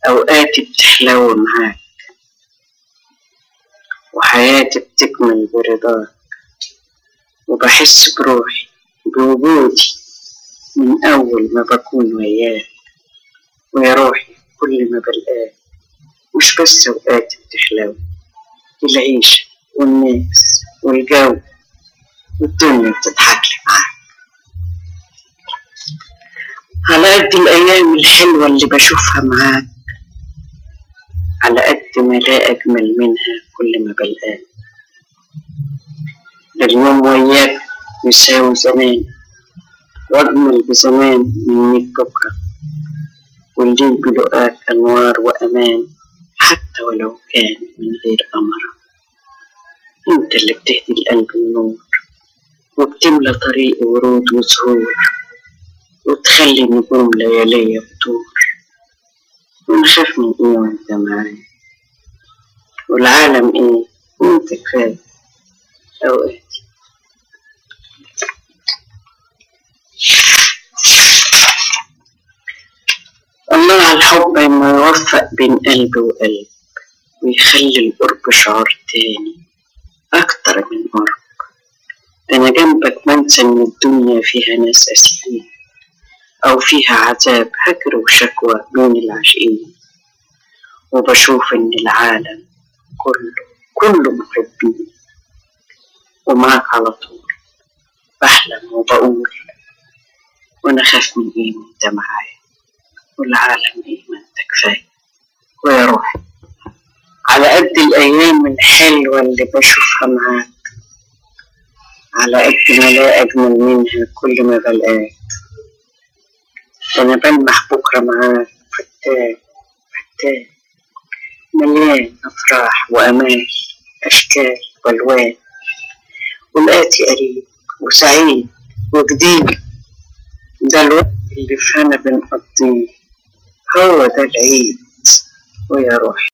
أوقاتي بتحلو معاك وحياتي بتكمل برضاك وبحس بروحي بوجودي من أول ما بكون وياك ويا روحي كل ما بلقاك مش بس أوقاتي بتحلو العيشة والناس والجو والدنيا بتضحك لي معاك على قد الأيام الحلوة اللي بشوفها معاك على قد ما لا أجمل منها كل ما بلقاك ده اليوم وياك يساوي زمان وأجمل بزمان من مية بكرة والليل بلقاك أنوار وأمان حتى ولو كان من غير قمرة انت اللي بتهدي القلب النور وبتملى طريقي ورود وزهور وتخلي نجوم ليالية بتور ونخاف من ايه وانت معايا والعالم ايه وانت كفاية اوقاتي الله على الحب ما يوفق بين قلب وقلب ويخلي القرب شعور تاني أكتر من قرب ده أنا جنبك منسى إن الدنيا فيها ناس أسفين أو فيها عذاب هجر وشكوى بين العاشقين وبشوف إن العالم كله كله محبين ومعك على طول بحلم وبقول وأنا خاف من إيه وأنت معايا والعالم إيه ما أنت كفاية ويا روحي على قد الأيام الحلوة اللي بشوفها معاك على قد ما لا أجمل منها كل ما بلقاك أنا بلمح بكرة معاك فتاك فتاك مليان أفراح وأمال أشكال وألوان ولقاتي قريب وسعيد وجديد ده الوقت اللي فانا بنقضيه هو ده العيد ويا روحي